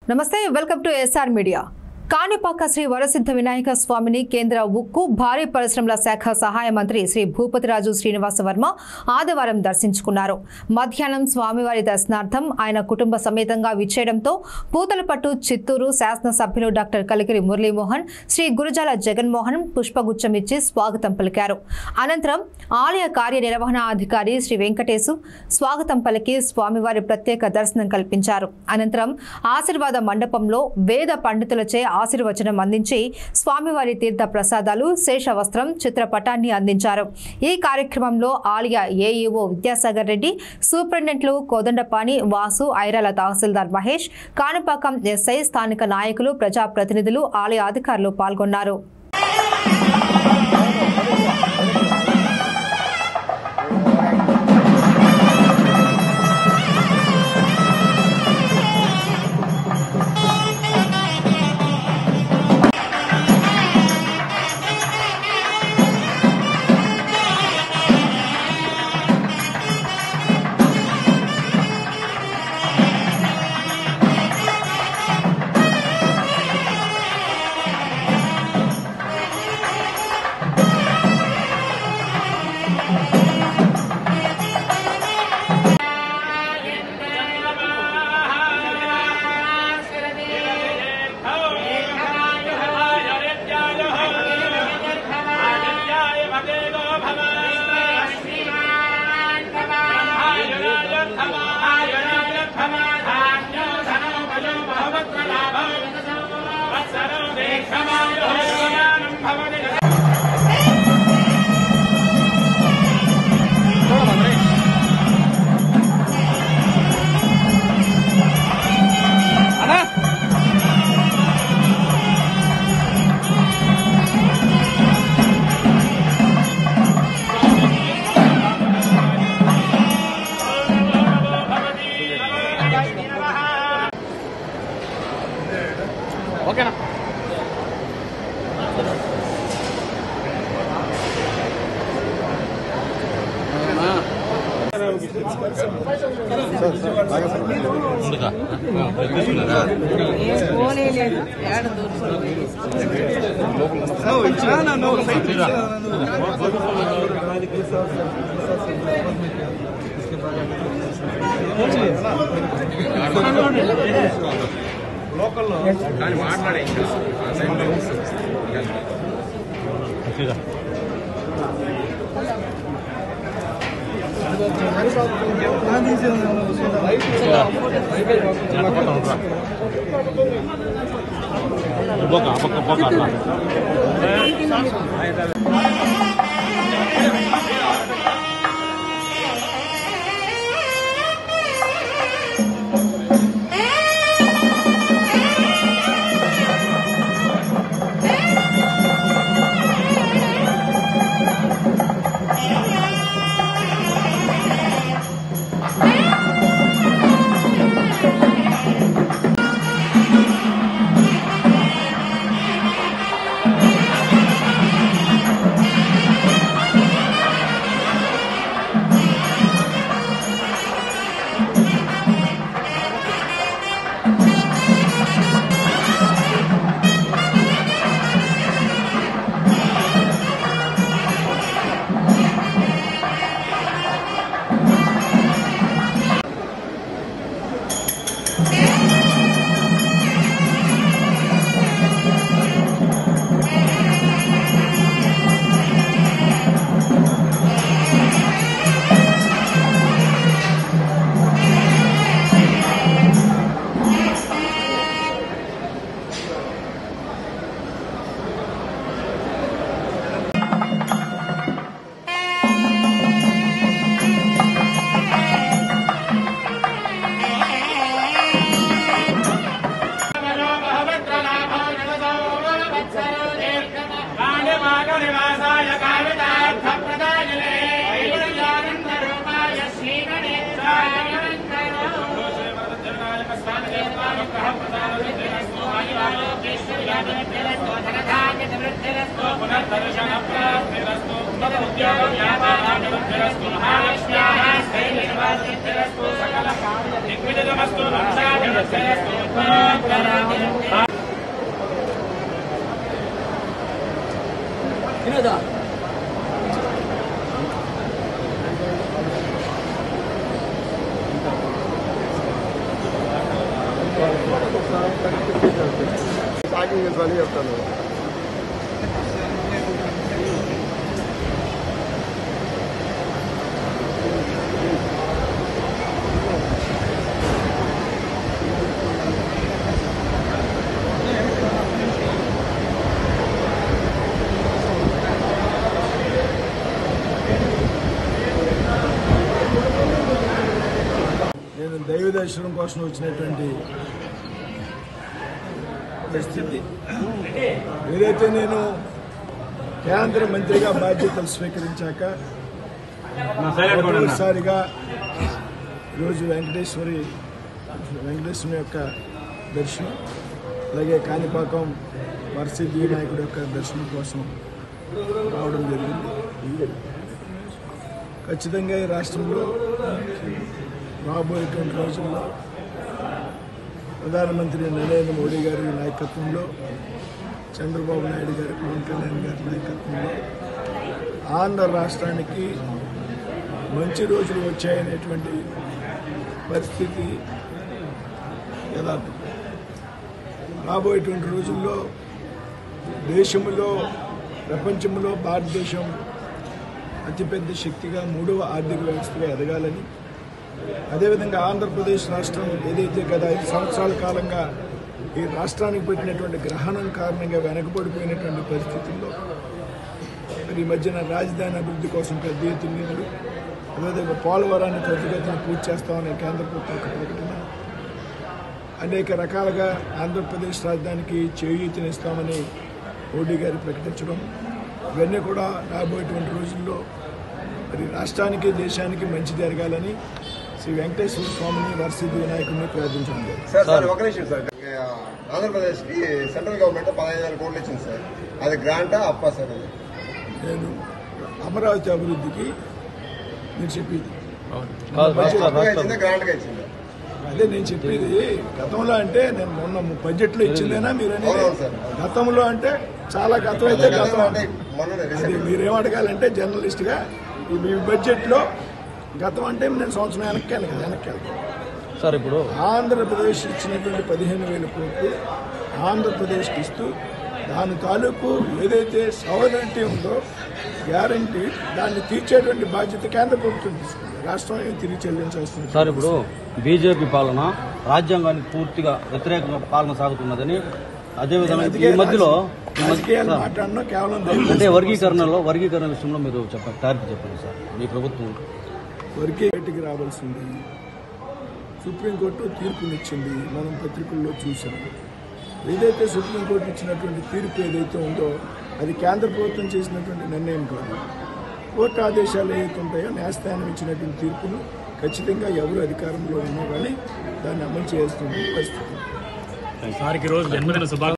నమస్తే welcome to SR media Kanipaka Sri Varasiddha Vinayaka స్వామిని కేంద్ర ఉక్కు భారీ పరిశ్రమల శాఖ సహాయ మంత్రి శ్రీ భూపతిరాజు శ్రీనివాస వర్మ ఆదివారం దర్శించుకున్నారు మధ్యాహ్నం స్వామివారి దర్శనార్థం ఆయన కుటుంబ సమేతంగా విచ్చేయడంతో పూతలపట్టు చిత్తూరు శాసనసభ్యులు డాక్టర్ కలికిరి మురళీమోహన్ శ్రీ గురుజాల జగన్మోహన్ పుష్పగుచ్చం ఇచ్చి స్వాగతం పలికారు అనంతరం ఆలయ కార్యనిర్వహణ అధికారి శ్రీ వెంకటేశు స్వాగతం పలికి స్వామివారి ప్రత్యేక దర్శనం కల్పించారు అనంతరం ఆశీర్వాద మండపంలో వేద పండితులచే ఆశీర్వచనం అందించి స్వామివారి తీర్థ ప్రసాదాలు శేషవస్త్రం చిత్రపటాన్ని అందించారు ఈ కార్యక్రమంలో ఆలయ ఏఈఓ విద్యాసాగర్ రెడ్డి సూపరింటెండెంట్లు కోదండపాణి వాసు ఐరాల తహసీల్దార్ మహేష్ కాణిపాకం ఎస్ఐ స్థానిక నాయకులు ప్రజాప్రతినిధులు ఆలయ అధికారులు పాల్గొన్నారు ఓకేనా పోలేదు ఏడ దూరం కానీ మాట్లాడే ఇంకా ఆ టైంలో నివాసాయ కామితార్థప్రదాయనే ఐశ్వర్యానందరూపాయ శ్రీగణేశాయ పునర్దర్శన సాగింగ్ అని చెప్తాను నేను దైవ దర్శనం కోసం వచ్చినటువంటి పరిస్థితి ఏదైతే నేను కేంద్ర మంత్రిగా బాధ్యతలు స్వీకరించాక మొదటిసారిగా ఈరోజు వెంకటేశ్వరి వెంకటేశ్వరుని యొక్క దర్శనం అలాగే కాణిపాకం వరసిద్ధి వినాయకుడి యొక్క దర్శనం కోసం రావడం జరిగింది ఖచ్చితంగా ఈ రాష్ట్రంలో రాబోయేటువంటి రోజుల్లో ప్రధానమంత్రి నరేంద్ర మోడీ గారి నాయకత్వంలో చంద్రబాబు నాయుడు గారి పవన్ కళ్యాణ్ గారి నాయకత్వంలో ఆంధ్ర రాష్ట్రానికి మంచి రోజులు వచ్చాయనేటువంటి పరిస్థితి యథార్థం రాబోయేటువంటి రోజుల్లో దేశంలో ప్రపంచంలో భారతదేశం అతిపెద్ద శక్తిగా మూడవ ఆర్థిక వ్యవస్థగా ఎదగాలని అదేవిధంగా ఆంధ్రప్రదేశ్ రాష్ట్రం ఏదైతే గత ఐదు సంవత్సరాల కాలంగా ఈ రాష్ట్రానికి పెట్టినటువంటి గ్రహణం కారణంగా వెనకబడిపోయినటువంటి పరిస్థితుల్లో మరి ఈ మధ్యన రాజధాని అభివృద్ధి కోసం పెద్ద ఎత్తున నిధులు అదేవిధంగా పోలవరాన్ని త్వరితగతిన పూర్తి చేస్తామనే కేంద్ర ప్రభుత్వం యొక్క ప్రకటన అనేక రకాలుగా ఆంధ్రప్రదేశ్ రాజధానికి చేయూతనిస్తామని మోడీ గారు ప్రకటించడం ఇవన్నీ కూడా రాబోయేటువంటి రోజుల్లో మరి రాష్ట్రానికి దేశానికి మంచి జరగాలని శ్రీ వెంకటేశ్వర స్వామిని వరసిద్ధి వినాయకుడిని ప్రార్థించడం జరిగింది. సార్ సార్ ఒక నిమిషం సార్ ఆంధ్రప్రదేశ్ కి సెంట్రల్ గవర్నమెంట్ పదహైదు వేల కోట్లు ఇచ్చింది సార్ అది గ్రాంటా అప్పా సార్ అది నేను అమరావతి అభివృద్ధికి మీరు చెప్పేది అప్పగా ఇచ్చిందా గ్రాంట్ గా ఇచ్చిందా అదే నేను చెప్పేది గతంలో అంటే నేను మొన్న బడ్జెట్ లో ఇచ్చిందేనా మీరు అనేది అవునవును సార్. గతంలో అంటే చాలా గతం అయితే గతం అంటే మొన్న అది రీసెంట్ మీరేం అడగాలంటే జర్నలిస్ట్ గా ఈ మీ బడ్జెట్ లో గతం అంటే నేను సంవత్సరం వెనక్కి వెళ్ళాను వెనక్కి వెళ్తాను సార్ ఇప్పుడు ఆంధ్రప్రదేశ్ ఇచ్చినటువంటి పదిహేను వేల కోట్లు ఆంధ్రప్రదేశ్కి ఇస్తూ దాని తాలూకు ఏదైతే సవరణి ఉందో గ్యారంటీ దాన్ని తీర్చేటువంటి బాధ్యత కేంద్ర ప్రభుత్వం తీసుకుంది రాష్ట్రం ఏం తిరిగి చెల్లించాల్సింది సార్ ఇప్పుడు బీజేపీ పాలన రాజ్యాంగానికి పూర్తిగా వ్యతిరేకంగా పాలన సాగుతున్నదని అదేవిధంగా ఈ మధ్యలో ఈ మధ్య- రాజకీయాలు సార్, మాట్లాడినా కేవలం దైవ అంటే వర్గీకరణలో వర్గీకరణ విషయంలో మీరు చెప్పండి క్లారిటీ చెప్పండి సార్ మీ ప్రభుత్వం వరకే బయటికి రావాల్సింది సుప్రీంకోర్టు తీర్పునిచ్చింది మనం పత్రికల్లో చూసాం ఏదైతే సుప్రీంకోర్టు ఇచ్చినటువంటి తీర్పు ఏదైతే ఉందో అది కేంద్ర ప్రభుత్వం చేసినటువంటి నిర్ణయం కాదు కోర్టు ఆదేశాలు ఏవైతే ఉంటాయో న్యాయస్థానం ఇచ్చినటువంటి తీర్పును ఖచ్చితంగా ఎవరు అధికారంలో ఉన్నా కానీ దాన్ని అమలు చేయాల్సిన పరిస్థితి సార్కి రోజు జన్మదిన శుభాకాంక్షలు